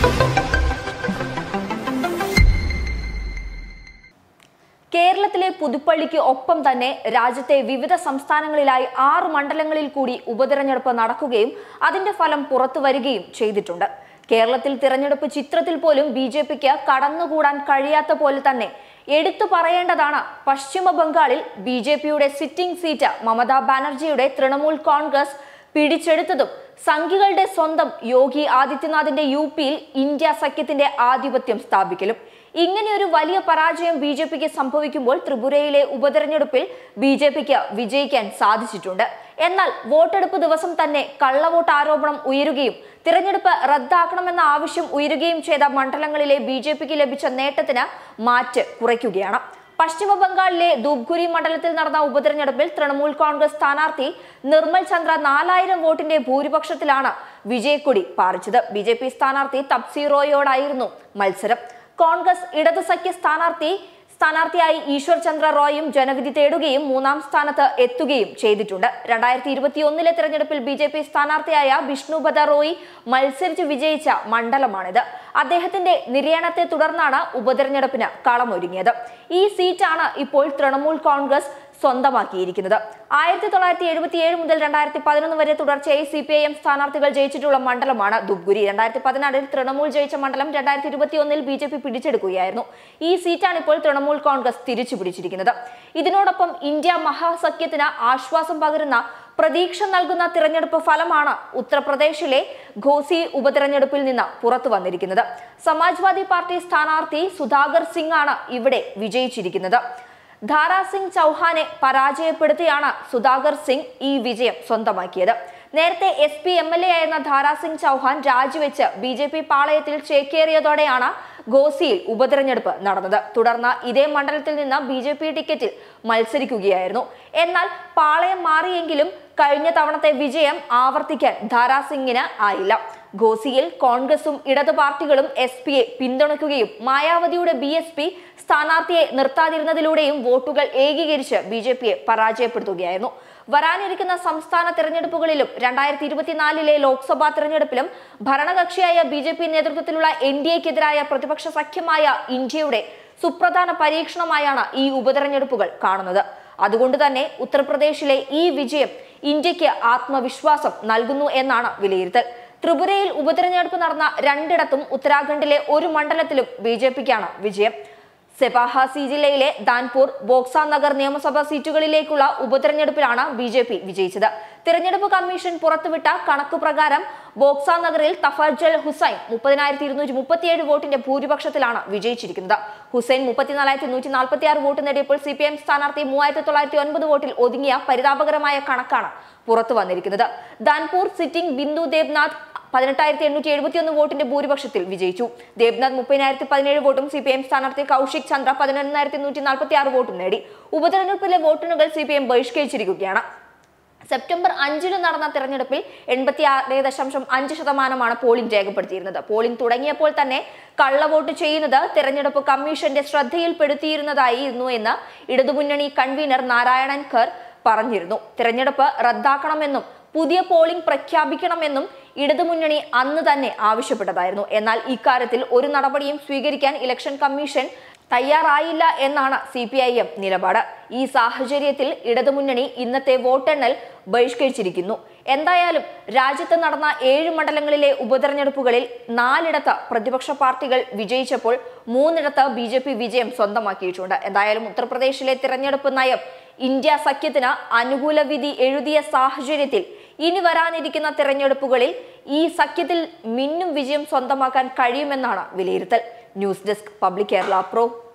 കേരളത്തിലെ പുതുപ്പള്ളിക്ക് ഒപ്പം തന്നെ രാജ്യത്തെ വിവിധ സംസ്ഥാനങ്ങളിലായി ആറ് മണ്ഡലങ്ങളിൽ കൂടി ഉപതെരഞ്ഞെടുപ്പ് നടക്കുകയും അതിന്റെ ഫലം പുറത്തു വരികയും ചെയ്തിട്ടുണ്ട് കേരളത്തിൽ തിരഞ്ഞെടുപ്പ് ചിത്രത്തിൽ പോലും ബി ജെ പിക്ക് കടന്നുകൂടാൻ കഴിയാത്ത പോലെ തന്നെ എടുത്തു പറയേണ്ടതാണ് പശ്ചിമ ബംഗാളിൽ ബി ജെ പിയുടെ സിറ്റിംഗ് സീറ്റ് മമതാ ബാനർജിയുടെ തൃണമൂൽ കോൺഗ്രസ് പിടിച്ചെടുത്തതും സംഘികളുടെ സ്വന്തം യോഗി ആദിത്യനാഥിന്റെ യു പിയിൽ ഇന്ത്യ സഖ്യത്തിന്റെ ആധിപത്യം സ്ഥാപിക്കലും ഇങ്ങനെയൊരു വലിയ പരാജയം ബി ജെ പിക്ക് സംഭവിക്കുമ്പോൾ ത്രിപുരയിലെ ഉപതെരഞ്ഞെടുപ്പിൽ ബി ജെ പിക്ക് വിജയിക്കാൻ സാധിച്ചിട്ടുണ്ട് എന്നാൽ വോട്ടെടുപ്പ് ദിവസം തന്നെ കള്ളവോട്ട് ആരോപണം ഉയരുകയും തിരഞ്ഞെടുപ്പ് റദ്ദാക്കണമെന്ന ആവശ്യം ഉയരുകയും ചെയ്ത മണ്ഡലങ്ങളിലെ ബി ജെ പിക്ക് ലഭിച്ച നേട്ടത്തിന് മാറ്റ് കുറയ്ക്കുകയാണ് പശ്ചിമ ബംഗാളിലെ ധൂപ്ഗുരി മണ്ഡലത്തിൽ നടന്ന ഉപതെരഞ്ഞെടുപ്പിൽ തൃണമൂൽ കോൺഗ്രസ് സ്ഥാനാർത്ഥി നിർമ്മൽ ചന്ദ്ര നാലായിരം വോട്ടിന്റെ ഭൂരിപക്ഷത്തിലാണ് വിജയക്കൊടി പാറിച്ചത് ബി ജെ പി സ്ഥാനാർത്ഥി തപ്സി റോയോടായിരുന്നു മത്സരം കോൺഗ്രസ് ഇടതു സഖ്യ സ്ഥാനാർത്ഥി സ്ഥാനാർത്ഥിയായി ഈശ്വർ ചന്ദ്ര റോയും ജനവിധി തേടുകയും മൂന്നാം സ്ഥാനത്ത് എത്തുകയും ചെയ്തിട്ടുണ്ട് രണ്ടായിരത്തി ഇരുപത്തി ഒന്നിലെ തെരഞ്ഞെടുപ്പിൽ ബി ജെ പി സ്ഥാനാർത്ഥിയായ വിഷ്ണുപദ റോയി മത്സരിച്ച് വിജയിച്ച മണ്ഡലമാണിത് അദ്ദേഹത്തിന്റെ നിര്യാണത്തെ തുടർന്നാണ് ഉപതെരഞ്ഞെടുപ്പിന് കളമൊരുങ്ങിയത് ഈ സീറ്റാണ് ഇപ്പോൾ തൃണമൂൽ കോൺഗ്രസ് സ്വന്തമാക്കിയിരിക്കുന്നത് ആയിരത്തി തൊള്ളായിരത്തി എഴുപത്തി ഏഴ് മുതൽ രണ്ടായിരത്തി പതിനൊന്ന് വരെ തുടർച്ചയായി സി പി ഐ എം സ്ഥാനാർത്ഥികൾ ജയിച്ചിട്ടുള്ള മണ്ഡലമാണ് ദുബ്ഗുരി രണ്ടായിരത്തി പതിനാറിൽ തൃണമൂൽ ജയിച്ച മണ്ഡലം രണ്ടായിരത്തി ഇരുപത്തി ഒന്നിൽ ബി ജെ പി പിടിച്ചെടുക്കുകയായിരുന്നു ഈ സീറ്റാണ് ഇപ്പോൾ തൃണമൂൽ കോൺഗ്രസ് തിരിച്ചു പിടിച്ചിരിക്കുന്നത് ഇതിനോടൊപ്പം ഇന്ത്യ മഹാസഖ്യത്തിന് ആശ്വാസം പകരുന്ന പ്രതീക്ഷ നൽകുന്ന തിരഞ്ഞെടുപ്പ് ഫലമാണ് ഉത്തർപ്രദേശിലെ ഘോസി ഉപതിരഞ്ഞെടുപ്പിൽ നിന്ന് പുറത്തു വന്നിരിക്കുന്നത് സമാജ്വാദി പാർട്ടി സ്ഥാനാർത്ഥി സുധാകർ സിംഗ് ആണ് ഇവിടെ വിജയിച്ചിരിക്കുന്നത് ധാരാ സിംഗ് ചൗഹാനെ പരാജയപ്പെടുത്തിയാണ് സുധാകർ സിംഗ് ഈ വിജയം സ്വന്തമാക്കിയത് നേരത്തെ S P M L A ആയിരുന്ന ധാരാ സിംഗ് ചൗഹാൻ രാജിവെച്ച് ബി ജെ പി പാളയത്തിൽ ചേക്കേറിയതോടെയാണ് ഗോസിയിൽ ഉപതെരഞ്ഞെടുപ്പ് നടന്നത് തുടർന്ന് ഇതേ മണ്ഡലത്തിൽ നിന്ന് ബി ജെ പി ടിക്കറ്റിൽ മത്സരിക്കുകയായിരുന്നു എന്നാൽ പാളയം മാറിയെങ്കിലും കഴിഞ്ഞ തവണത്തെ വിജയം ആവർത്തിക്കാൻ ധാരാ സിംഗിന് ആയില്ല ഘോസിയിൽ കോൺഗ്രസും ഇടതു പാർട്ടികളും എസ് പിയെ പിന്തുണയ്ക്കുകയും മായാവതിയുടെ ബി എസ് പി സ്ഥാനാർത്ഥിയെ നിർത്താതിരുന്നതിലൂടെയും വോട്ടുകൾ ഏകീകരിച്ച് ബി ജെ പിയെ പരാജയപ്പെടുത്തുകയായിരുന്നു വരാനിരിക്കുന്ന സംസ്ഥാന തെരഞ്ഞെടുപ്പുകളിലും രണ്ടായിരത്തി ഇരുപത്തിനാലിലെ ലോക്സഭാ തെരഞ്ഞെടുപ്പിലും ഭരണകക്ഷിയായ ബി ജെ പി നേതൃത്വത്തിലുള്ള എൻ ഡി എക്കെതിരായ പ്രതിപക്ഷ സഖ്യമായ ഇന്ത്യയുടെ സുപ്രധാന പരീക്ഷണമായാണ് ഈ ഉപതെരഞ്ഞെടുപ്പുകൾ കാണുന്നത് അതുകൊണ്ട് തന്നെ ഉത്തർപ്രദേശിലെ ഈ വിജയം ഇന്ത്യക്ക് ആത്മവിശ്വാസം നൽകുന്നു എന്നാണ് വിലയിരുത്തൽ ത്രിപുരയിൽ ഉപതെരഞ്ഞെടുപ്പ് നടന്ന രണ്ടിടത്തും ഉത്തരാഖണ്ഡിലെ ഒരു മണ്ഡലത്തിലും ബി ജെ പിക്കാണ് വിജയം സെപാഹാസി ജില്ലയിലെ ദാൻപൂർ ബോക്സ നഗർ നിയമസഭാ സീറ്റുകളിലേക്കുള്ള ഉപതെരഞ്ഞെടുപ്പിലാണ് ബി ജെ പി വിജയിച്ചത് തിരഞ്ഞെടുപ്പ് കമ്മീഷൻ പുറത്തുവിട്ട കണക്ക് പ്രകാരം ബോക്സ നഗറിൽ തഫർജൽ ഹുസൈൻ മുപ്പതിനായിരത്തി ഇരുന്നൂറ്റി മുപ്പത്തിയേഴ് വോട്ടിന്റെ ഭൂരിപക്ഷത്തിലാണ് വിജയിച്ചിരിക്കുന്നത് ഹുസൈൻ മുപ്പത്തിനാലായിരത്തി നൂറ്റി നാൽപ്പത്തി ആറ് വോട്ട് നേടിയപ്പോൾ സി പി എം സ്ഥാനാർത്ഥി മൂവായിരത്തി തൊള്ളായിരത്തി ഒൻപത് വോട്ടിൽ ഒതുങ്ങിയ പരിതാപകരമായ കണക്കാണ് പുറത്തു വന്നിരിക്കുന്നത് ദാൻപൂർ സിറ്റിംഗ് ബിന്ദു ദേബ്നാഥ് പതിനെട്ടായിരത്തി എണ്ണൂറ്റി എഴുപത്തിയൊന്ന് വോട്ടിന്റെ ഭൂരിപക്ഷത്തിൽ വിജയിച്ചു ദേബ്നാഥ് മുപ്പതിനായിരത്തി പതിനേഴ് വോട്ടും സി പി എം സ്ഥാനാർത്ഥി കൗശിക് ചന്ദ്ര പതിനൊന്നായിരത്തി നൂറ്റി നാൽപ്പത്തി ആറ് വോട്ടും നേടി ഉപതെരഞ്ഞെടുപ്പിലെ വോട്ടെണ്ണുകൾ സി പി എം ബഹിഷ്കരിച്ചിരിക്കുകയാണ് സെപ്റ്റംബർ അഞ്ചിന് നടന്ന തെരഞ്ഞെടുപ്പിൽ എൺപത്തി ആറ് ദശാംശം അഞ്ച് ശതമാനമാണ് പോളിംഗ് രേഖപ്പെടുത്തിയിരുന്നത് പോളിംഗ് തുടങ്ങിയപ്പോൾ തന്നെ കള്ളവോട്ട് ചെയ്യുന്നത് തെരഞ്ഞെടുപ്പ് കമ്മീഷന്റെ ശ്രദ്ധയിൽപ്പെടുത്തിയിരുന്നതായിരുന്നു എന്ന് ഇടതുമുന്നണി കൺവീനർ നാരായണൻ ഖർ പറഞ്ഞിരുന്നു തെരഞ്ഞെടുപ്പ് റദ്ദാക്കണമെന്നും പുതിയ പോളിംഗ് പ്രഖ്യാപിക്കണമെന്നും ഇടതുമുന്നണി അന്ന് തന്നെ ആവശ്യപ്പെട്ടതായിരുന്നു എന്നാൽ ഇക്കാര്യത്തിൽ ഒരു നടപടിയും സ്വീകരിക്കാൻ ഇലക്ഷൻ കമ്മീഷൻ തയ്യാറായില്ല എന്നാണ് സി പി ഐ എം നിലപാട് ഈ സാഹചര്യത്തിൽ ഇടതുമുന്നണി ഇന്നത്തെ വോട്ടെണ്ണൽ ബഹിഷ്കരിച്ചിരിക്കുന്നു എന്തായാലും രാജ്യത്ത് നടന്ന ഏഴ് മണ്ഡലങ്ങളിലെ ഉപതെരഞ്ഞെടുപ്പുകളിൽ നാലിടത്ത് പ്രതിപക്ഷ പാർട്ടികൾ വിജയിച്ചപ്പോൾ മൂന്നിടത്ത് ബി ജെ പി വിജയം സ്വന്തമാക്കിയിട്ടുണ്ട് എന്തായാലും ഉത്തർപ്രദേശിലെ തിരഞ്ഞെടുപ്പ് നയം ഇന്ത്യ സഖ്യത്തിന് അനുകൂല വിധി എഴുതിയ സാഹചര്യത്തിൽ ഇനി വരാനിരിക്കുന്ന തിരഞ്ഞെടുപ്പുകളിൽ ഈ സഖ്യത്തിൽ മിന്നും വിജയം സ്വന്തമാക്കാൻ കഴിയുമെന്നാണ് വിലയിരുത്തൽ news desk public Kerala pro